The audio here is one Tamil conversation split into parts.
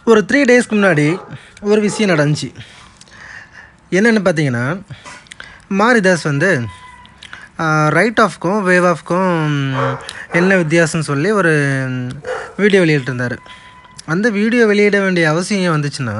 ஒரு த்ரீ டேஸ்க்கு முன்னாடி ஒரு விஷயம் நடந்துச்சு என்னென்னு பார்த்தீங்கன்னா மாரிதாஸ் வந்து ரைட் ஆஃப்க்கும் வேவ் ஆஃப்க்கும் என்ன வித்தியாசம்னு சொல்லி ஒரு வீடியோ வெளியிட்டிருந்தார் அந்த வீடியோ வெளியிட வேண்டிய அவசியம் வந்துச்சுன்னா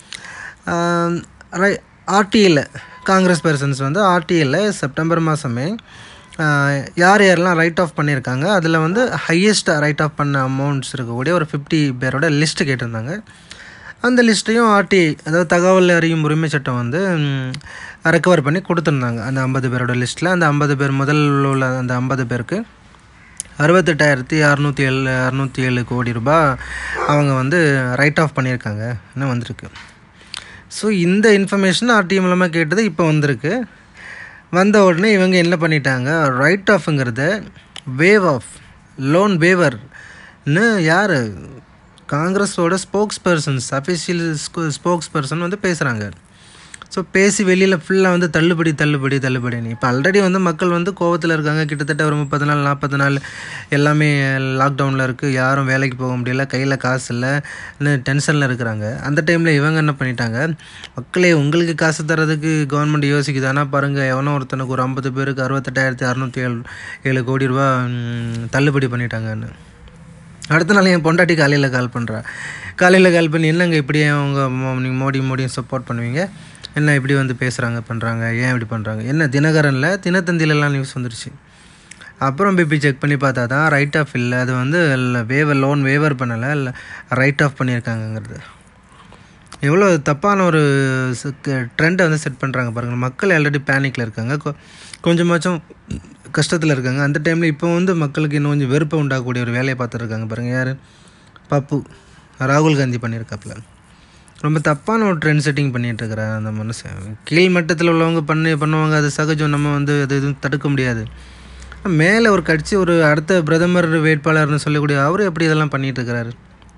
ரை ஆர்டிஎல்ல காங்கிரஸ் பர்சன்ஸ் வந்து ஆர்டிஎல்ல செப்டம்பர் மாதமே யார் யாரெல்லாம் ரைட் ஆஃப் பண்ணியிருக்காங்க அதில் வந்து ஹையஸ்ட் ரைட் ஆஃப் பண்ண அமௌண்ட்ஸ் இருக்கக்கூடிய ஒரு ஃபிஃப்டி பேரோட லிஸ்ட்டு கேட்டிருந்தாங்க அந்த லிஸ்ட்டையும் ஆர்டி அதாவது தகவல் அறியும் உரிமை சட்டம் வந்து ரெக்கவர் பண்ணி கொடுத்துருந்தாங்க அந்த ஐம்பது பேரோட லிஸ்ட்டில் அந்த ஐம்பது பேர் முதல் உள்ள அந்த ஐம்பது பேருக்கு அறுபத்தெட்டாயிரத்தி அறநூற்றி ஏழு அறநூற்றி ஏழு கோடி ரூபாய் அவங்க வந்து ரைட் ஆஃப் பண்ணியிருக்காங்க இன்னும் வந்திருக்கு ஸோ இந்த இன்ஃபர்மேஷன் ஆர்டிஎம் மூலமாக கேட்டது இப்போ வந்திருக்கு வந்த உடனே இவங்க என்ன பண்ணிட்டாங்க ரைட் ஆஃப்ங்கிறத வேவ் ஆஃப் லோன் வேவர்னு யார் காங்கிரஸோட spokespersons official spokesperson வந்து பேசுகிறாங்க ஸோ பேசி வெளியில் ஃபுல்லாக வந்து தள்ளுபடி தள்ளுபடி தள்ளுபடின்னு இப்போ ஆல்ரெடி வந்து மக்கள் வந்து கோவத்தில் இருக்காங்க கிட்டத்தட்ட ஒரு முப்பது நாள் நாற்பது நாள் எல்லாமே லாக்டவுனில் இருக்குது யாரும் வேலைக்கு போக முடியல கையில் காசு இல்லை இன்னும் டென்ஷனில் இருக்கிறாங்க அந்த டைமில் இவங்க என்ன பண்ணிட்டாங்க மக்களே உங்களுக்கு காசு தரதுக்கு கவர்மெண்ட் யோசிக்குது ஆனால் பாருங்கள் எவனோ ஒருத்தனுக்கு ஒரு ஐம்பது பேருக்கு அறுபத்தெட்டாயிரத்தி அறநூற்றி ஏழு ஏழு கோடி ரூபா தள்ளுபடி பண்ணிட்டாங்கன்னு அடுத்த நாள் என் பொண்டாட்டி காலையில் கால் பண்ணுறா காலையில் கால் பண்ணி என்னங்க இப்படி அவங்க நீங்கள் மோடி மோடியும் சப்போர்ட் பண்ணுவீங்க என்ன இப்படி வந்து பேசுகிறாங்க பண்ணுறாங்க ஏன் இப்படி பண்ணுறாங்க என்ன தினகரனில் தினத்தந்திலெலாம் நியூஸ் வந்துருச்சு அப்புறம் பிபி செக் பண்ணி பார்த்தா தான் ரைட் ஆஃப் இல்லை அது வந்து வேவர் லோன் வேவர் பண்ணலை இல்லை ரைட் ஆஃப் பண்ணியிருக்காங்கங்கிறது எவ்வளோ தப்பான ஒரு ட்ரெண்டை வந்து செட் பண்ணுறாங்க பாருங்கள் மக்கள் ஆல்ரெடி பேனிக்கில் இருக்காங்க கொஞ்சமாச்சும் கஷ்டத்தில் இருக்காங்க அந்த டைமில் இப்போ வந்து மக்களுக்கு இன்னும் கொஞ்சம் வெறுப்பை உண்டாகக்கூடிய ஒரு வேலையை பார்த்துருக்காங்க பாருங்கள் யார் பப்பு ராகுல் காந்தி பண்ணியிருக்காப்புல ரொம்ப தப்பான ஒரு ட்ரெண்ட் செட்டிங் பண்ணிகிட்டு இருக்கிறார் அந்த மனுஷன் கீழ் மட்டத்தில் உள்ளவங்க பண்ணி பண்ணுவாங்க அது சகஜம் நம்ம வந்து அது எதுவும் தடுக்க முடியாது மேலே ஒரு கட்சி ஒரு அடுத்த பிரதமர் வேட்பாளர்னு சொல்லக்கூடிய அவர் எப்படி இதெல்லாம் பண்ணிகிட்டு இருக்கிறாரு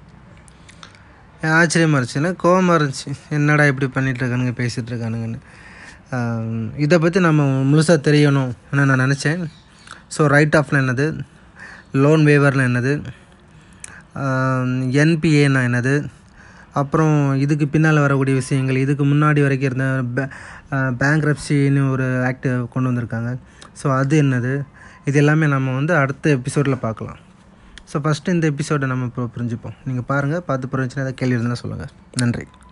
ஆச்சரியமாக இருந்துச்சுன்னா கோபமாக இருந்துச்சு என்னடா இப்படி பண்ணிகிட்டு இருக்கானுங்க பேசிகிட்டு இருக்கானுங்கன்னு இதை பற்றி நம்ம முழுசாக தெரியணும் நான் நினச்சேன் ஸோ ரைட் ஆஃப்னா என்னது லோன் வேவர்னா என்னது என்பிஏனா என்னது அப்புறம் இதுக்கு பின்னால் வரக்கூடிய விஷயங்கள் இதுக்கு முன்னாடி வரைக்கும் இருந்த பே பேங்க்ரப்சின்னு ஒரு ஆக்ட் கொண்டு வந்திருக்காங்க ஸோ அது என்னது இது எல்லாமே நம்ம வந்து அடுத்த எபிசோடில் பார்க்கலாம் ஸோ ஃபஸ்ட்டு இந்த எபிசோடை நம்ம இப்போ புரிஞ்சுப்போம் நீங்கள் பாருங்கள் பார்த்து புரிஞ்சுன்னா ஏதாவது கேள்வி இருந்தால் சொல்லுங்கள் நன்றி